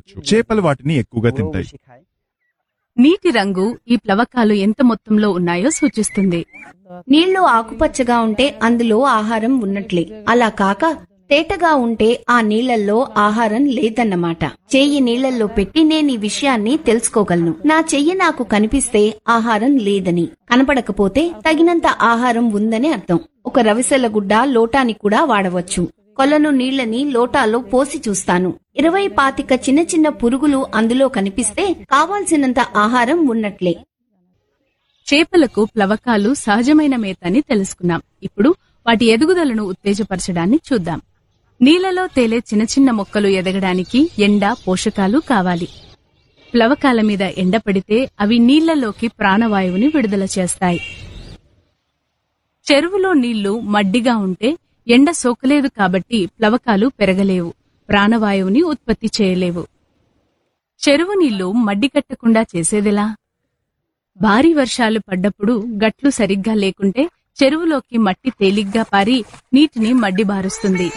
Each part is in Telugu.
పెంచవచ్చు చేపలు వాటిని ఎక్కువగా वो తింటాయి उसे खाए నీటి రంగు ఈ ప్లవకాలు ఎంత మొత్తంలో ఉన్నాయో సూచిస్తుంది నీళ్లు ఆకుపచ్చగా ఉంటే అందులో ఆహారం ఉన్నట్లే అలా కాక తేటగా ఉంటే ఆ నీళ్లలో ఆహారం లేదన్నమాట చెయ్యి నీళ్లలో పెట్టి నేను ఈ విషయాన్ని తెలుసుకోగలను నా చెయ్యి నాకు కనిపిస్తే ఆహారం లేదని కనపడకపోతే తగినంత ఆహారం ఉందని అర్థం ఒక రవిసెల గుడ్డ లోటాని కూడా వాడవచ్చు కొలను నీళ్లని లోటాలో పోసి చూస్తాను ఇరవై పాతిక చిన్న చిన్న పురుగులు అందులో కనిపిస్తే కావాల్సినంత ఆహారం ఉన్నట్లే చేపలకు ప్లవకాలు సహజమైన మేత అని తెలుసుకున్నాం ఇప్పుడు వాటి ఎదుగుదలను ఉత్తేజపరచడాన్ని చూద్దాం నీళ్లలో తేలే చిన్న చిన్న మొక్కలు ఎదగడానికి ఎండ పోషకాలు కావాలి ప్లవకాల మీద ఎండ పడితే అవి నీళ్లలోకి ప్రాణవాయువుని విడుదల చేస్తాయి చెరువులో నీళ్లు మడ్డిగా ఉంటే ఎండ సోకలేదు కాబట్టి ప్లవకాలు పెరగలేవు ప్రాణవాయువుని ఉత్పత్తి చేయలేవు చెరువు నీళ్లు మడ్డి కట్టకుండా చేసేదెలా భారీ వర్షాలు పడ్డప్పుడు గట్లు సరిగ్గా లేకుంటే చెరువులోకి మట్టి తేలిగ్గా పారి నీటిని మడ్డిబారుస్తుంది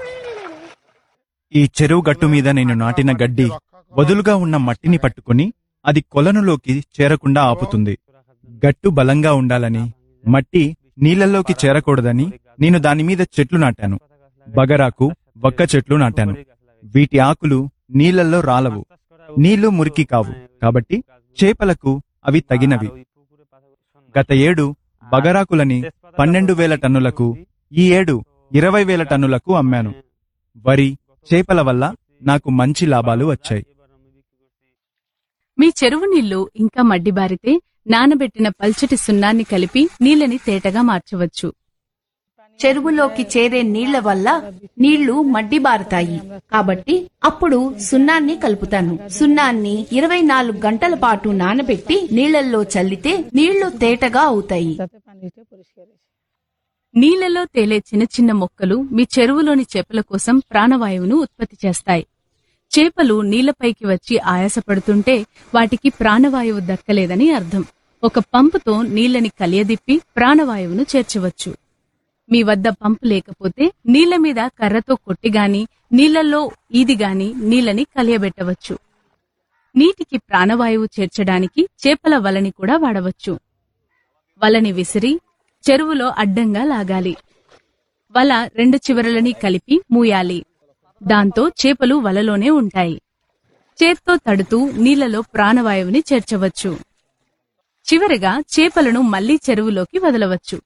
ఈ చెరువు గట్టు మీద నేను నాటిన గడ్డి వదులుగా ఉన్న మట్టిని పట్టుకుని అది కొలనులోకి చేరకుండా ఆపుతుంది గట్టు బలంగా ఉండాలని మట్టి నీళ్లలోకి చేరకూడదని నేను దానిమీద చెట్లు నాటాను బగరాకు వక్క చెట్లు నాటాను వీటి ఆకులు నీళ్లలో రాలవు నీళ్లు మురికి కావు కాబట్టి చేపలకు అవి తగినవి గత ఏడు బగరాకులని పన్నెండు వేల టన్నులకు ఈ ఏడు ఇరవై వేల టన్నులకు అమ్మాను వరి చేపల వల్ల నాకు మంచి లాభాలు వచ్చాయి మీ చెరువు నీళ్లు ఇంకా మడ్డిబారితే నానబెట్టిన పల్చటి సున్నాన్ని కలిపి నీళ్ళని తేటగా మార్చవచ్చు చెరువులోకి చేరే నీళ్ల వల్ల నీళ్లు మడ్డిబారుతాయి కాబట్టి అప్పుడు సున్నాన్ని కలుపుతాను సున్నాన్ని ఇరవై నాలుగు గంటల పాటు నానబెట్టి నీళ్లలో చల్లితే నీళ్లు తేటగా అవుతాయి যাতে পানিটা পরিষ্কার আছে నీళ్లలో తేలే చిన్న చిన్న మొక్కలు మీ చెరువులోని చేపల కోసం ప్రాణవాయువును ఉత్పత్తి చేస్తాయి చేపలు నీళ్లపైకి వచ్చి ఆయాసపడుతుంటే వాటికి ప్రాణవాయువు దక్కలేదని అర్థం ఒక పంపుతో నీళ్లని కలియదిప్పి ప్రాణవాయువును చేర్చవచ్చు మీ వద్ద పంపు లేకపోతే నీళ్ల మీద కర్రతో కొట్టిగాని నీళ్లలో ఈదిగాని నీళ్లని కలియబెట్టవచ్చు నీటికి ప్రాణవాయువు చేర్చడానికి చేపల వలని కూడా వాడవచ్చు వలని విసిరి చెరువులో అడ్డంగా లాగాలి వల రెండు చివరలని కలిపి మూయాలి దాంతో చేపలు వలలోనే ఉంటాయి చేత్తో తడుతూ నీళ్లలో ప్రాణవాయువుని చేర్చవచ్చు చివరగా చేపలను మళ్లీ చెరువులోకి వదలవచ్చు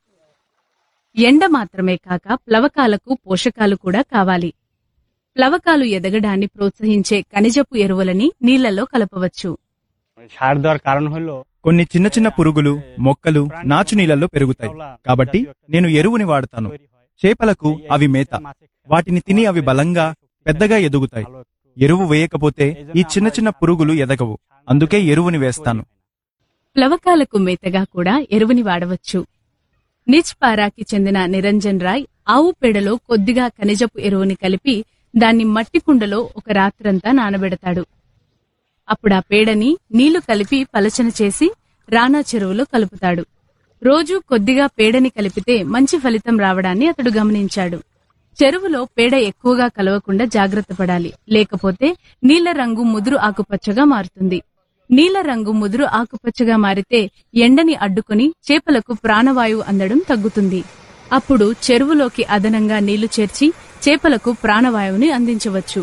ఎండ మాత్రమే కాక ప్లవకాలకు పోషకాలు కూడా కావాలి ప్లవకాలు ఎదగడాన్ని ప్రోత్సహించే ఖనిజపు ఎరువులని నీళ్లలో కలపవచ్చు সার দেওয়ার কারণ হলো కొన్ని చిన్న చిన్న పురుగులు మొక్కలు నాచు నీళ్లలో పెరుగుతాయి కాబట్టి నేను ఎరువుని వాడతాను చేపలకు అవి మేత వాటిని తిని అవి బలంగా పెద్దగా ఎదుగుతాయి ఎరువు వేయకపోతే ఈ చిన్న చిన్న పురుగులు ఎదగవు అందుకే ఎరువుని వేస్తాను ప్లవకాలకు మేతగా కూడా ఎరువుని వాడవచ్చు నిచ్ పారాకి చెందిన నిరంజన్ రాయ్ ఆవు పేడలో కొద్దిగా ఖనిజపు ఎరువుని కలిపి దాన్ని మట్టి కుండలో ఒక రాత్రంతా నానబెడతాడు అప్పుడా పేడని నీళ్లు కలిపి పలచన చేసి రానా చెరువులో కలుపుతాడు రోజూ కొద్దిగా పేడని కలిపితే మంచి ఫలితం రావడాన్ని అతడు గమనించాడు చెరువులో పేడ ఎక్కువగా కలవకుండా జాగ్రత్త పడాలి లేకపోతే నీళ్ల రంగు ముదురు ఆకుపచ్చగా మారుతుంది నీళ్ల రంగు ముదురు ఆకుపచ్చగా మారితే ఎండని అడ్డుకుని చేపలకు ప్రాణవాయువు అందడం తగ్గుతుంది అప్పుడు చెరువులోకి అదనంగా నీళ్లు చేర్చి చేపలకు ప్రాణవాయువుని అందించవచ్చు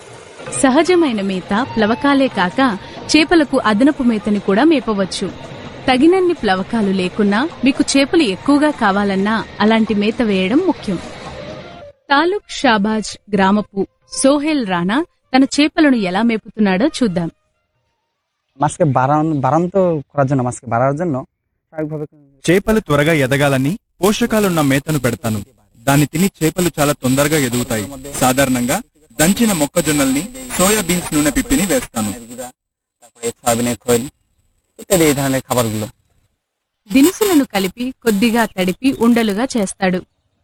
సహజమైన మేత ప్లవకాలే కాక చేపలకు అదనపు మేతని కూడా మేపవచ్చు తగినన్ని ప్లవకాలు లేకున్నా మీకు చేపలు ఎక్కువగా కావాలన్నా అలాంటి మేత వేయడం ముఖ్యం తాలూక్ షాబాజ్ గ్రామపు సోహెల్ రాణా తన చేపలను ఎలా మేపుతున్నాడో చూద్దాం মাছকে বাড়ানো বাড়ান্ত করার জন্য মাছকে বাড়ার জন্য স্বাভাবিকভাবে చేపలు త్వరగా ఎదగాలని పోషకాలున్న మేతను పెడతాను దాన్ని తిని చేపలు చాలా తొందరగా ఎదుగుతాయి సాధారణంగా దంచిన మొక్కజొన్నల్ని సోయా బీన్స్ నూనె పిప్పిని వేస్తాను তারপরে সয়াবিনের খৈল ইত্যাদি এই ধরনের খাবারগুলো దినుసులను కలిపి కొద్దిగా తడిపి ఉండలుగా చేస్తాడు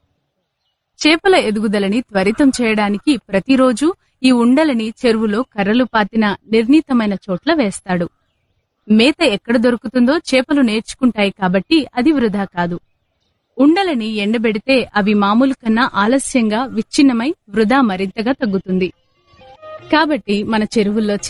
చేపల ఎదుగుదలని త్వరితం చేయడానికి ప్రతిరోజు ఈ ఉండలని చెరువులో కర్రలు పాతిన నిర్ణీతమైన చోట్ల వేస్తాడు మేత ఎక్కడ దొరుకుతుందో చేపలు నేర్చుకుంటాయి కాబట్టి అది వృధా కాదు ఉండలని ఎండబెడితే అవి మామూలు కన్నా ఆలస్యంగా విచ్ఛిన్నమై వృధా మరింతగా తగ్గుతుంది కాబట్టి మన చెరువుల్లో